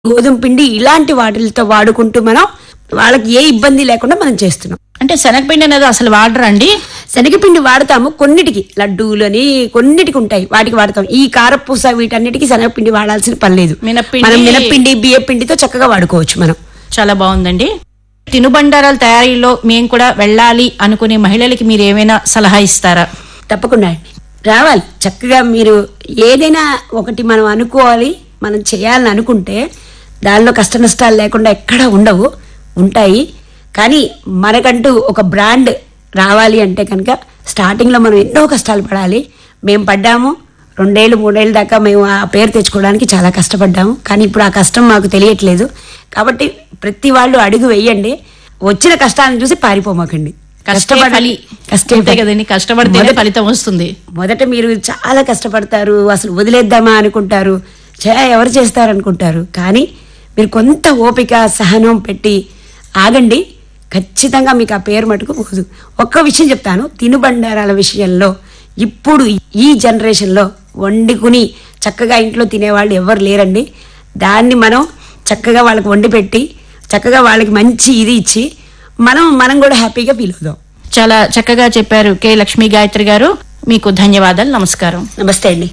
గోధుమ పిండి ఇలాంటి వాటిలతో వాడుకుంటూ మనం వాళ్ళకి ఏ ఇబ్బంది లేకుండా మనం చేస్తున్నాం అంటే శనగపిండి అనేది అసలు వాడరా అండి శనగపిండి వాడతాము కొన్నిటికి లడ్డూలని కొన్నిటికి ఉంటాయి వాటికి వాడతాం ఈ కారపూస వీటన్నిటికీ శనగపిండి వాడాల్సిన పని లేదు మినప్పిండి- మనం మినపిండి బియ్య పిండితో చక్కగా వాడుకోవచ్చు మనం చాలా బాగుందండి తినుబండారాల తయారీలో మేము కూడా వెళ్ళాలి అనుకునే మహిళలకి మీరు ఏమైనా సలహా ఇస్తారా తప్పకుండా అండి రావాలి చక్కగా మీరు ఏదైనా ఒకటి మనం అనుకోవాలి మనం చేయాలని అనుకుంటే దానిలో కష్ట నష్టాలు లేకుండా ఎక్కడా ఉండవు ఉంటాయి కానీ మనకంటూ ఒక బ్రాండ్ రావాలి అంటే కనుక స్టార్టింగ్లో మనం ఎన్నో కష్టాలు పడాలి మేము పడ్డాము రెండేళ్ళు మూడేళ్ళ దాకా మేము ఆ పేరు తెచ్చుకోవడానికి చాలా కష్టపడ్డాము కానీ ఇప్పుడు ఆ కష్టం మాకు తెలియట్లేదు కాబట్టి ప్రతి వాళ్ళు అడుగు వెయ్యండి వచ్చిన కష్టాలను చూసి పారిపోమాకండి కష్టే ఫలి కష్టే అంతే ఫలి. కదండి కష్టపడితేనే మొదట- ఫలితం వస్తుంది మొదట మీరు చాలా కష్టపడతారు అసలు వదిలేద్దామా అనుకుంటారు చే ఎవరు చేస్తారు అనుకుంటారు కానీ మీరు కొంత ఓపిక సహనం పెట్టి ఆగండి ఖచ్చితంగా మీకు ఆ పేరు మటుకు పోదు ఒక్క విషయం చెప్తాను తినుబండారాల విషయంలో ఇప్పుడు ఈ జనరేషన్లో వండుకుని చక్కగా ఇంట్లో తినేవాళ్ళు ఎవరు లేరండి దాన్ని మనం చక్కగా వాళ్ళకి వండి పెట్టి చక్కగా వాళ్ళకి మంచి ఇది ఇచ్చి మనం మనం కూడా హ్యాపీగా ఫీల్ అవుదాం చాలా చక్కగా చెప్పారు కె లక్ష్మీ గాయత్రి గారు మీకు ధన్యవాదాలు నమస్కారం నమస్తే అండి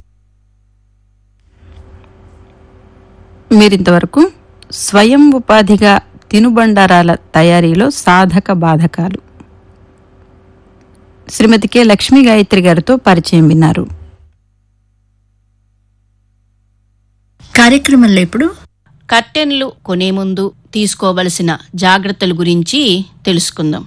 మీరింతవరకు స్వయం ఉపాధిగా తినుబండారాల తయారీలో సాధక బాధకాలు శ్రీమతి కె లక్ష్మీ గాయత్రి గారితో పరిచయం విన్నారు కార్యక్రమంలో ఇప్పుడు కర్టెన్లు కొనే ముందు తీసుకోవలసిన జాగ్రత్తల గురించి తెలుసుకుందాం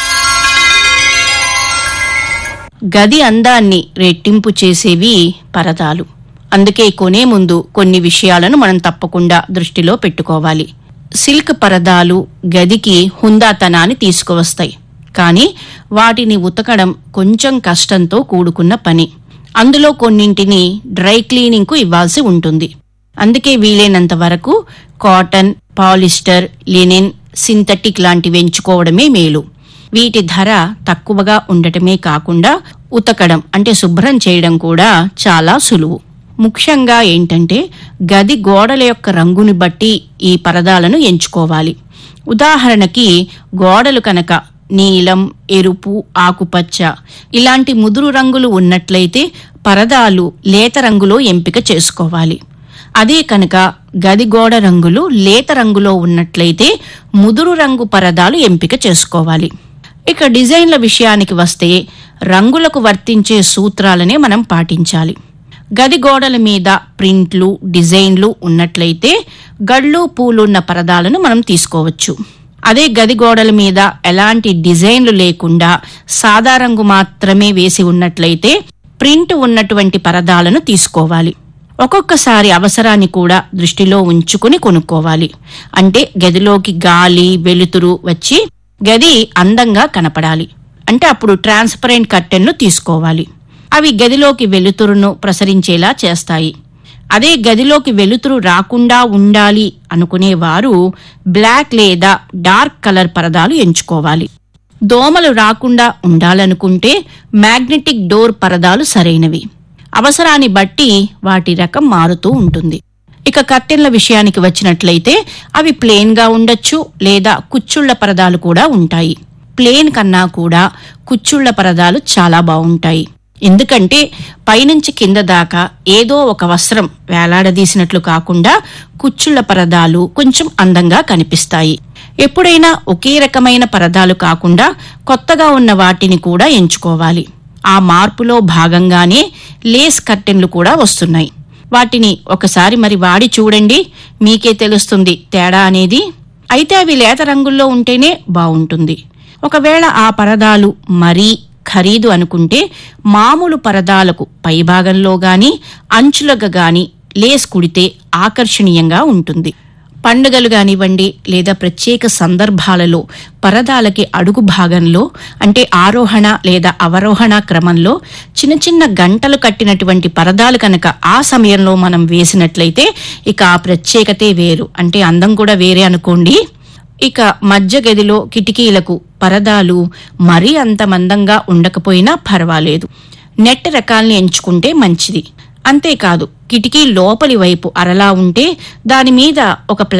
గది అందాన్ని రెట్టింపు చేసేవి పరదాలు అందుకే కొనే ముందు కొన్ని విషయాలను మనం తప్పకుండా దృష్టిలో పెట్టుకోవాలి సిల్క్ పరదాలు గదికి హుందాతనాన్ని తీసుకువస్తాయి కానీ వాటిని ఉతకడం కొంచెం కష్టంతో కూడుకున్న పని అందులో కొన్నింటిని డ్రై క్లీనింగ్కు ఇవ్వాల్సి ఉంటుంది అందుకే వీలైనంత వరకు కాటన్ పాలిస్టర్ లినిన్ సింథటిక్ లాంటివి ఎంచుకోవడమే మేలు వీటి ధర తక్కువగా ఉండటమే కాకుండా ఉతకడం అంటే శుభ్రం చేయడం కూడా చాలా సులువు ముఖ్యంగా ఏంటంటే గది గోడల యొక్క రంగుని బట్టి ఈ పరదాలను ఎంచుకోవాలి ఉదాహరణకి గోడలు కనుక నీలం ఎరుపు ఆకుపచ్చ ఇలాంటి ముదురు రంగులు ఉన్నట్లయితే పరదాలు లేత రంగులో ఎంపిక చేసుకోవాలి అదే కనుక గది గోడ రంగులు లేత రంగులో ఉన్నట్లయితే ముదురు రంగు పరదాలు ఎంపిక చేసుకోవాలి ఇక డిజైన్ల విషయానికి వస్తే రంగులకు వర్తించే సూత్రాలనే మనం పాటించాలి గది గోడల మీద ప్రింట్లు డిజైన్లు ఉన్నట్లయితే గళ్ళు పూలున్న పరదాలను మనం తీసుకోవచ్చు అదే గది గోడల మీద ఎలాంటి డిజైన్లు లేకుండా సాదా రంగు మాత్రమే వేసి ఉన్నట్లయితే ప్రింట్ ఉన్నటువంటి పరదాలను తీసుకోవాలి ఒక్కొక్కసారి అవసరాన్ని కూడా దృష్టిలో ఉంచుకుని కొనుక్కోవాలి అంటే గదిలోకి గాలి వెలుతురు వచ్చి గది అందంగా కనపడాలి అంటే అప్పుడు ట్రాన్స్పరెంట్ కర్టెన్లు తీసుకోవాలి అవి గదిలోకి వెలుతురును ప్రసరించేలా చేస్తాయి అదే గదిలోకి వెలుతురు రాకుండా ఉండాలి అనుకునేవారు బ్లాక్ లేదా డార్క్ కలర్ పరదాలు ఎంచుకోవాలి దోమలు రాకుండా ఉండాలనుకుంటే మ్యాగ్నెటిక్ డోర్ పరదాలు సరైనవి అవసరాన్ని బట్టి వాటి రకం మారుతూ ఉంటుంది ఇక కర్టెన్ల విషయానికి వచ్చినట్లయితే అవి ప్లేన్ గా ఉండొచ్చు లేదా కుచ్చుళ్ల పరదాలు కూడా ఉంటాయి ప్లేన్ కన్నా కూడా కుచ్చుళ్ల పరదాలు చాలా బాగుంటాయి ఎందుకంటే పైనుంచి కింద దాకా ఏదో ఒక వస్త్రం వేలాడదీసినట్లు కాకుండా కుచ్చుళ్ల పరదాలు కొంచెం అందంగా కనిపిస్తాయి ఎప్పుడైనా ఒకే రకమైన పరదాలు కాకుండా కొత్తగా ఉన్న వాటిని కూడా ఎంచుకోవాలి ఆ మార్పులో భాగంగానే లేస్ కర్టెన్లు కూడా వస్తున్నాయి వాటిని ఒకసారి మరి వాడి చూడండి మీకే తెలుస్తుంది తేడా అనేది అయితే అవి లేత రంగుల్లో ఉంటేనే బాగుంటుంది ఒకవేళ ఆ పరదాలు మరీ ఖరీదు అనుకుంటే మామూలు పరదాలకు పైభాగంలో గాని అంచులుగా గాని లేస్ కుడితే ఆకర్షణీయంగా ఉంటుంది పండుగలు కానివ్వండి లేదా ప్రత్యేక సందర్భాలలో పరదాలకి అడుగు భాగంలో అంటే ఆరోహణ లేదా అవరోహణ క్రమంలో చిన్న చిన్న గంటలు కట్టినటువంటి పరదాలు కనుక ఆ సమయంలో మనం వేసినట్లయితే ఇక ఆ ప్రత్యేకతే వేరు అంటే అందం కూడా వేరే అనుకోండి ఇక మధ్య గదిలో కిటికీలకు పరదాలు మరీ అంత మందంగా ఉండకపోయినా పర్వాలేదు నెట్ రకాల్ని ఎంచుకుంటే మంచిది అంతేకాదు కిటికీ లోపలి వైపు అరలా ఉంటే దాని మీద ఒక ప్లా